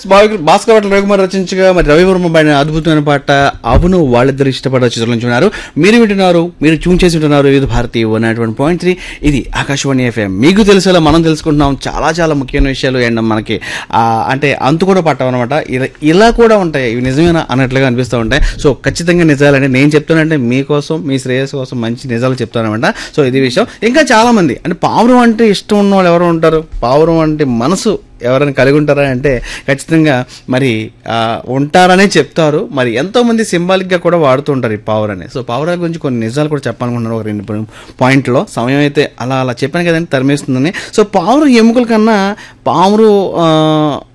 భాస్కర్ భాస్కర్ భట్ రవికుమార్ రచించగా మరి రవివర్మ పాడిన అద్భుతమైన పాట అవును వాళ్ళిద్దరు ఇష్టపడే చిత్రం నుంచి ఉన్నారు మీరు వింటున్నారు మీరు ట్యూన్ చేసి వింటున్నారు వివిధ భారతి ఉన్నటువంటి పాయింట్ త్రీ ఇది ఆకాశవాణి ఎఫ్ఎం మీకు తెలిసేలా మనం తెలుసుకుంటున్నాం చాలా చాలా ముఖ్యమైన విషయాలు అండ్ మనకి ఆ, అంటే అంతు కూడా పట్టవన్నమాట ఇలా ఇలా కూడా ఉంటాయి ఇవి నిజమేనా అన్నట్లుగా అనిపిస్తూ ఉంటాయి సో ఖచ్చితంగా నిజాలంటే నేను చెప్తానంటే మీకోసం మీ శ్రేయస్ కోసం మంచి నిజాలు చెప్తానమాట సో ఇది విషయం ఇంకా చాలా మంది అంటే పావురం అంటే ఇష్టం ఉన్న వాళ్ళు ఎవరు ఉంటారు పావురం అంటే మనసు ఎవరైనా కలిగి ఉంటారా అంటే ఖచ్చితంగా మరి ఆ, ఉంటారనే చెప్తారు మరి ఎంతో మంది సింబాలిక్గా కూడా వాడుతూ ఉంటారు ఈ పావురాన్ని సో పావురాల గురించి కొన్ని నిజాలు కూడా చెప్పాలనుకుంటున్నాను ఒక రెండు పాయింట్లో సమయం అయితే అలా అలా చెప్పాను కదండి తరిమేస్తుందని సో పావురం ఎముకల కన్నా పావురు ఆ,